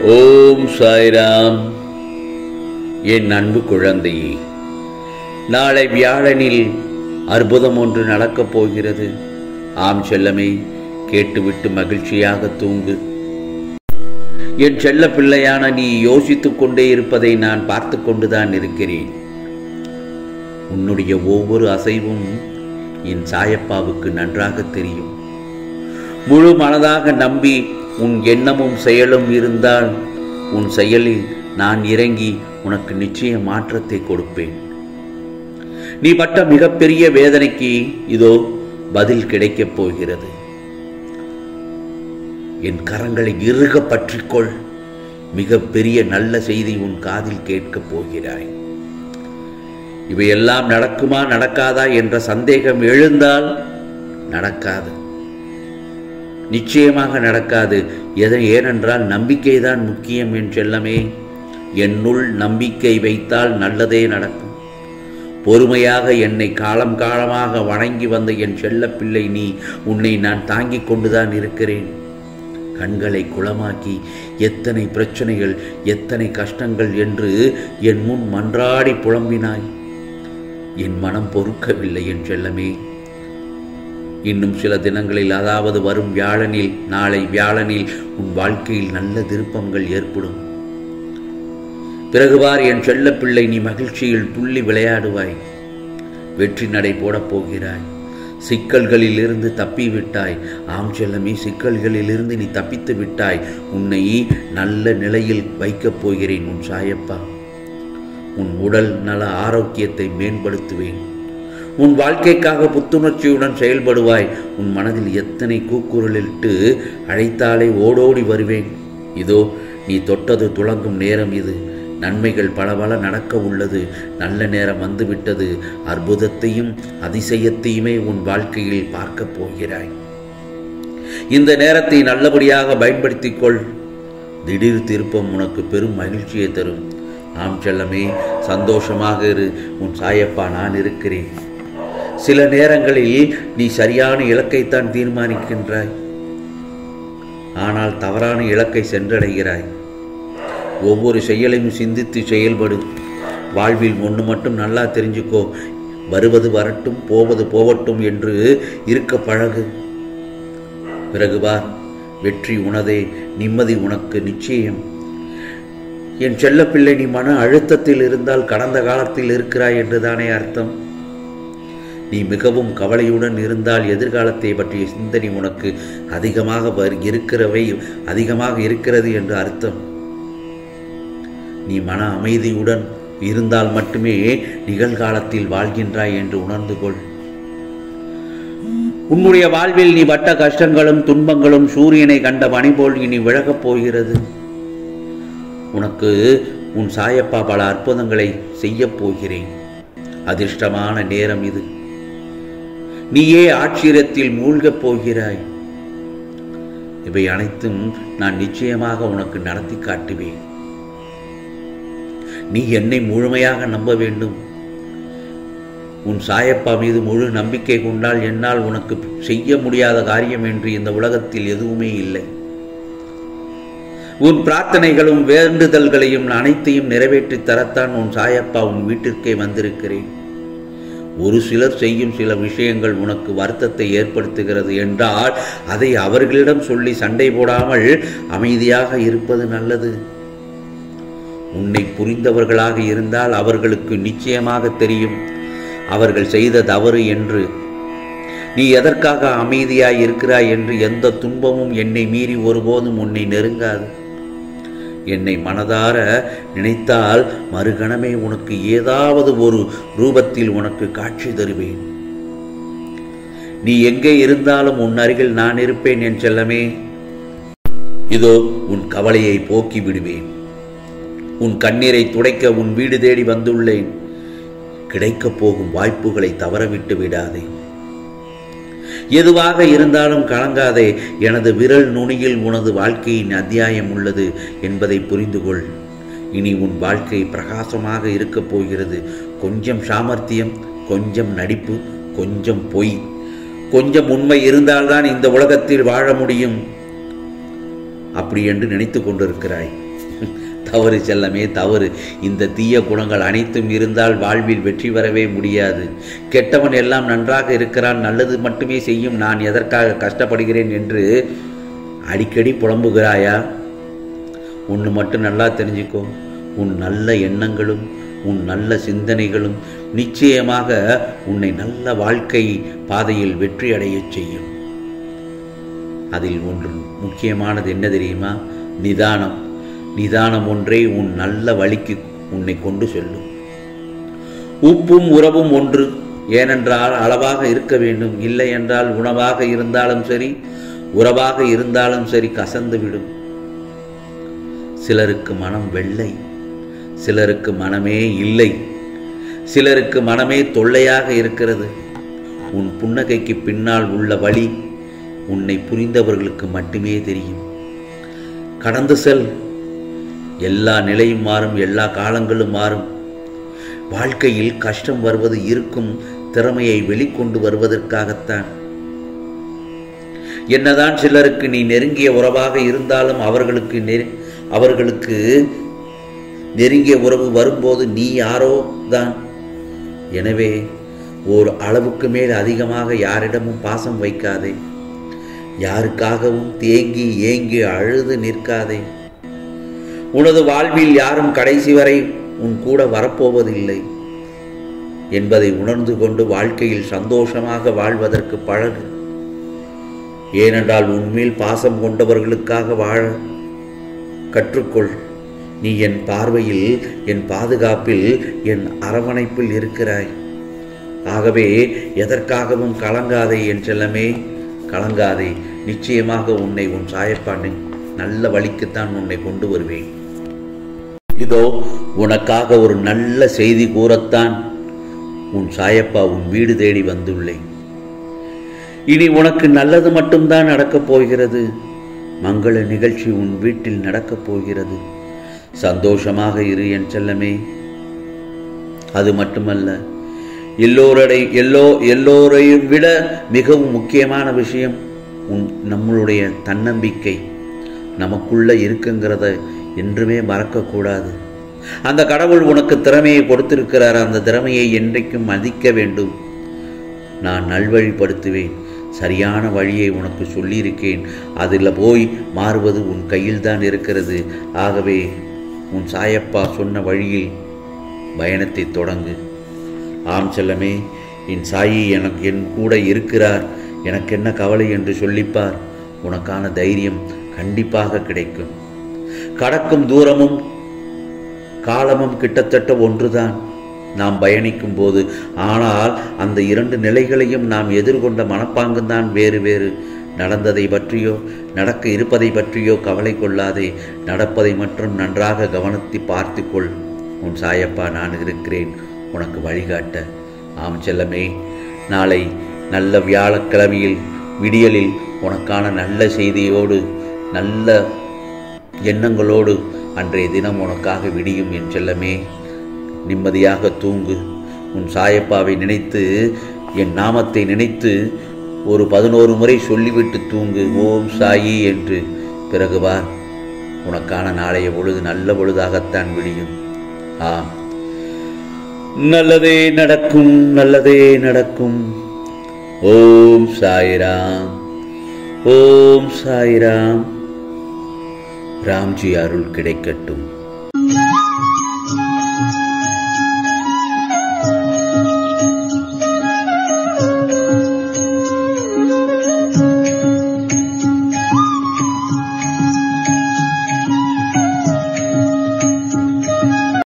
ஓம் சாய்ராம் என் அன்பு குழந்தையே நாளை வியாழனில் அற்புதம் ஒன்று நடக்கப் போகிறது ஆம் செல்லமே கேட்டுவிட்டு மகிழ்ச்சியாக தூங்கு என் செல்ல பிள்ளையான நீ யோசித்துக் கொண்டே இருப்பதை நான் பார்த்து கொண்டுதான் இருக்கிறேன் உன்னுடைய ஒவ்வொரு அசைவும் என் சாயப்பாவுக்கு நன்றாக தெரியும் முழு மனதாக நம்பி உன் எண்ணமும் செயலும் இருந்தால் உன் செயலில் நான் இறங்கி உனக்கு நிச்சய மாற்றத்தை கொடுப்பேன் நீ பட்ட மிகப்பெரிய வேதனைக்கு இதோ பதில் கிடைக்கப் போகிறது என் கரங்களை இறுக பற்றிக்கொள் மிக பெரிய நல்ல செய்தி உன் காதில் கேட்கப் போகிறாய் இவையெல்லாம் நடக்குமா நடக்காதா என்ற சந்தேகம் எழுந்தால் நடக்காது நிச்சயமாக நடக்காது எதை ஏனென்றால் நம்பிக்கைதான் முக்கியம் என் செல்லமே என்னுள் நம்பிக்கை வைத்தால் நல்லதே நடக்கும் பொறுமையாக என்னை காலம் காலமாக வணங்கி வந்த என் செல்ல பிள்ளை நீ உன்னை நான் தாங்கிக் கொண்டுதான் இருக்கிறேன் கண்களை குளமாக்கி எத்தனை பிரச்சனைகள் எத்தனை கஷ்டங்கள் என்று என் முன் மன்றாடி புலம்பினாய் என் மனம் பொறுக்கவில்லை என் செல்லமே இன்னும் சில தினங்களில் அதாவது வரும் வியாழனில் நாளை வியாழனில் உன் வாழ்க்கையில் நல்ல திருப்பங்கள் ஏற்படும் பிறகுவார் என் செல்ல பிள்ளை நீ மகிழ்ச்சியில் துள்ளி விளையாடுவாய் வெற்றி நடை போடப் போகிறாய் சிக்கல்களில் இருந்து தப்பி விட்டாய் ஆம் செல்லமே சிக்கல்களில் இருந்து நீ தப்பித்து விட்டாய் உன்னை நல்ல நிலையில் வைக்கப் போகிறேன் உன் சாயப்பா உன் உடல் நல ஆரோக்கியத்தை மேம்படுத்துவேன் உன் வாழ்க்கைக்காக புத்துணர்ச்சியுடன் செயல்படுவாய் உன் மனதில் எத்தனை கூக்குரலிட்டு அழைத்தாலே ஓடோடி வருவேன் இதோ நீ தொட்டது துளங்கும் நேரம் இது நன்மைகள் பல பல நடக்க உள்ளது நல்ல நேரம் வந்துவிட்டது அற்புதத்தையும் அதிசயத்தையுமே உன் வாழ்க்கையில் பார்க்கப் போகிறாய் இந்த நேரத்தை நல்லபடியாக பயன்படுத்திக் கொள் திடீர் திருப்பம் உனக்கு பெரும் மகிழ்ச்சியை தரும் ஆம் செல்லமே சந்தோஷமாக இரு உன் சாயப்பா நான் இருக்கிறேன் சில நேரங்களில் நீ சரியான இலக்கைத்தான் தீர்மானிக்கின்றாய் ஆனால் தவறான இலக்கை சென்றடைகிறாய் ஒவ்வொரு செயலையும் சிந்தித்து செயல்படு வாழ்வில் ஒன்று மட்டும் நல்லா தெரிஞ்சுக்கோ வருவது வரட்டும் போவது போவட்டும் என்று இருக்க பழகு பிறகு வா வெற்றி உனதே நிம்மதி உனக்கு நிச்சயம் என் செல்லப்பிள்ளை நீ மன அழுத்தத்தில் இருந்தால் கடந்த காலத்தில் இருக்கிறாய் என்றுதானே அர்த்தம் நீ மிகவும் கவலையுடன் இருந்தால் எதிர்காலத்தை பற்றிய சிந்தனை உனக்கு அதிகமாக இருக்கிறவை அதிகமாக இருக்கிறது என்று அர்த்தம் நீ மன அமைதியுடன் இருந்தால் மட்டுமே நிகழ்காலத்தில் வாழ்கின்றாய் என்று உணர்ந்து கொள் உன்னுடைய வாழ்வில் நீ பட்ட கஷ்டங்களும் துன்பங்களும் சூரியனை கண்ட பனி போல் இனி விலகப் போகிறது உனக்கு உன் சாயப்பா பல அற்புதங்களை செய்யப் போகிறேன் அதிர்ஷ்டமான நேரம் இது நீயே ஆச்சரியத்தில் மூழ்கப் போகிறாய் இவை அனைத்தும் நான் நிச்சயமாக உனக்கு நடத்தி காட்டுவேன் நீ என்னை முழுமையாக நம்ப வேண்டும் உன் சாயப்பா மீது முழு நம்பிக்கை கொண்டால் என்னால் உனக்கு செய்ய முடியாத காரியம் என்று இந்த உலகத்தில் எதுவுமே இல்லை உன் பிரார்த்தனைகளும் வேண்டுதல்களையும் அனைத்தையும் நிறைவேற்றி தரத்தான் உன் சாயப்பா உன் வீட்டிற்கே வந்திருக்கிறேன் ஒரு சிலர் செய்யும் சில விஷயங்கள் உனக்கு வருத்தத்தை ஏற்படுத்துகிறது என்றால் அதை அவர்களிடம் சொல்லி சண்டை போடாமல் அமைதியாக இருப்பது நல்லது உன்னை புரிந்தவர்களாக இருந்தால் அவர்களுக்கு நிச்சயமாக தெரியும் அவர்கள் செய்த தவறு என்று நீ எதற்காக அமைதியாய் இருக்கிறாய் என்று எந்த துன்பமும் என்னை மீறி ஒருபோதும் உன்னை நெருங்காது என்னை மனதார நினைத்தால் மறுகணமே உனக்கு ஏதாவது ஒரு ரூபத்தில் உனக்கு காட்சி தருவேன் நீ எங்கே இருந்தாலும் உன் அருகில் நான் இருப்பேன் என் செல்லமே இதோ உன் கவலையை போக்கி விடுவேன் உன் கண்ணீரை துடைக்க உன் வீடு தேடி வந்துள்ளேன் கிடைக்கப் போகும் வாய்ப்புகளை தவறவிட்டு விடாதே எதுவாக இருந்தாலும் கலங்காதே எனது விரல் நுனியில் உனது வாழ்க்கையின் அத்தியாயம் உள்ளது என்பதை புரிந்து கொள் இனி உன் வாழ்க்கை பிரகாசமாக இருக்கப் போகிறது கொஞ்சம் சாமர்த்தியம் கொஞ்சம் நடிப்பு கொஞ்சம் பொய் கொஞ்சம் உண்மை இருந்தால்தான் இந்த உலகத்தில் வாழ முடியும் அப்படி என்று நினைத்து கொண்டிருக்கிறாய் தவறு செல்லமே தவறு இந்த தீய குணங்கள் அனைத்தும் இருந்தால் வாழ்வில் வெற்றி பெறவே முடியாது கெட்டவன் எல்லாம் நன்றாக இருக்கிறான் நல்லது மட்டுமே செய்யும் நான் எதற்காக கஷ்டப்படுகிறேன் என்று அடிக்கடி புலம்புகிறாயா ஒன்று மட்டும் நல்லா தெரிஞ்சுக்கோ உன் நல்ல எண்ணங்களும் உன் நல்ல சிந்தனைகளும் நிச்சயமாக உன்னை நல்ல வாழ்க்கை பாதையில் வெற்றி அடையச் செய்யும் அதில் ஒன்று முக்கியமானது என்ன தெரியுமா நிதானம் நிதானம் ஒன்றே உன் நல்ல வழிக்கு உன்னை கொண்டு செல்லும் உப்பும் உறவும் ஒன்று ஏனென்றால் அளவாக இருக்க வேண்டும் இல்லை என்றால் உணவாக இருந்தாலும் சரி உறவாக இருந்தாலும் சரி கசந்து விடும் சிலருக்கு மனம் வெள்ளை சிலருக்கு மனமே இல்லை சிலருக்கு மனமே தொல்லையாக இருக்கிறது உன் புன்னகைக்கு பின்னால் உள்ள வழி உன்னை புரிந்தவர்களுக்கு மட்டுமே தெரியும் கடந்து செல் எல்லா நிலையும் மாறும் எல்லா காலங்களும் மாறும் வாழ்க்கையில் கஷ்டம் வருவது இருக்கும் திறமையை வெளிக்கொண்டு வருவதற்காகத்தான் என்னதான் சிலருக்கு நீ நெருங்கிய உறவாக இருந்தாலும் அவர்களுக்கு நெரு அவர்களுக்கு நெருங்கிய உறவு வரும்போது நீ யாரோ தான் எனவே ஓர் அளவுக்கு மேல் அதிகமாக யாரிடமும் பாசம் வைக்காதே யாருக்காகவும் தேங்கி ஏங்கி அழுது நிற்காதே உனது வாழ்வில் யாரும் கடைசி வரை உன் கூட வரப்போவதில்லை என்பதை உணர்ந்து கொண்டு வாழ்க்கையில் சந்தோஷமாக வாழ்வதற்கு பழகு ஏனென்றால் உன்மேல் பாசம் கொண்டவர்களுக்காக வாழ கற்றுக்கொள் நீ என் பார்வையில் என் பாதுகாப்பில் என் அரவணைப்பில் இருக்கிறாய் ஆகவே எதற்காகவும் கலங்காதே என் செல்லமே கலங்காதே நிச்சயமாக உன்னை உன் சாயப்பானை நல்ல வழிக்குத்தான் உன்னை கொண்டு வருவேன் இதோ உனக்காக ஒரு நல்ல செய்தி கூறத்தான் உன் சாயப்பா உன் வீடு தேடி வந்துள்ளேன் இனி உனக்கு நல்லது மட்டும்தான் நடக்கப் போகிறது மங்கள நிகழ்ச்சி உன் வீட்டில் நடக்கப் போகிறது சந்தோஷமாக இரு என் செல்லமே அது மட்டுமல்ல எல்லோருடைய எல்லோ எல்லோரையும் விட மிகவும் முக்கியமான விஷயம் உன் நம்மளுடைய தன்னம்பிக்கை நமக்குள்ள இருக்குங்கிறத என்றுமே மறக்கக்கூடாது அந்த கடவுள் உனக்கு திறமையை கொடுத்திருக்கிறார் அந்த திறமையை என்றைக்கும் மதிக்க வேண்டும் நான் நல்வழிப்படுத்துவேன் சரியான வழியை உனக்கு சொல்லியிருக்கேன் அதில் போய் மாறுவது உன் கையில்தான் இருக்கிறது ஆகவே உன் சாயப்பா சொன்ன வழியில் பயணத்தை தொடங்கு ஆம் செல்லமே என் சாயி எனக்கு என் கூட இருக்கிறார் எனக்கு என்ன கவலை என்று சொல்லிப்பார் உனக்கான தைரியம் கண்டிப்பாக கிடைக்கும் கடக்கும் தூரமும் காலமும் கிட்டத்தட்ட ஒன்றுதான் நாம் பயணிக்கும் போது ஆனால் அந்த இரண்டு நிலைகளையும் நாம் எதிர்கொண்ட மனப்பாங்குதான் வேறு வேறு நடந்ததை பற்றியோ நடக்க இருப்பதை பற்றியோ கவலை கொள்ளாதே நடப்பதை மட்டும் நன்றாக கவனித்து பார்த்துக்கொள் உன் சாயப்பா நான் இருக்கிறேன் உனக்கு வழிகாட்ட ஆம் செல்லமே நாளை நல்ல வியாழக்கிழமையில் விடியலில் உனக்கான நல்ல செய்தியோடு நல்ல எண்ணங்களோடு அன்றைய தினம் உனக்காக விடியும் என் செல்லமே நிம்மதியாக தூங்கு உன் சாயப்பாவை நினைத்து என் நாமத்தை நினைத்து ஒரு பதினோரு முறை சொல்லிவிட்டு தூங்கு ஓம் சாயி என்று பிறகு வா உனக்கான நாளைய பொழுது நல்ல பொழுதாகத்தான் விடியும் ஆம் நல்லதே நடக்கும் நல்லதே நடக்கும் ஓம் சாய்ராம் ஓம் சாய்ராம் ராம்ஜி அருள் கிடைக்கட்டும்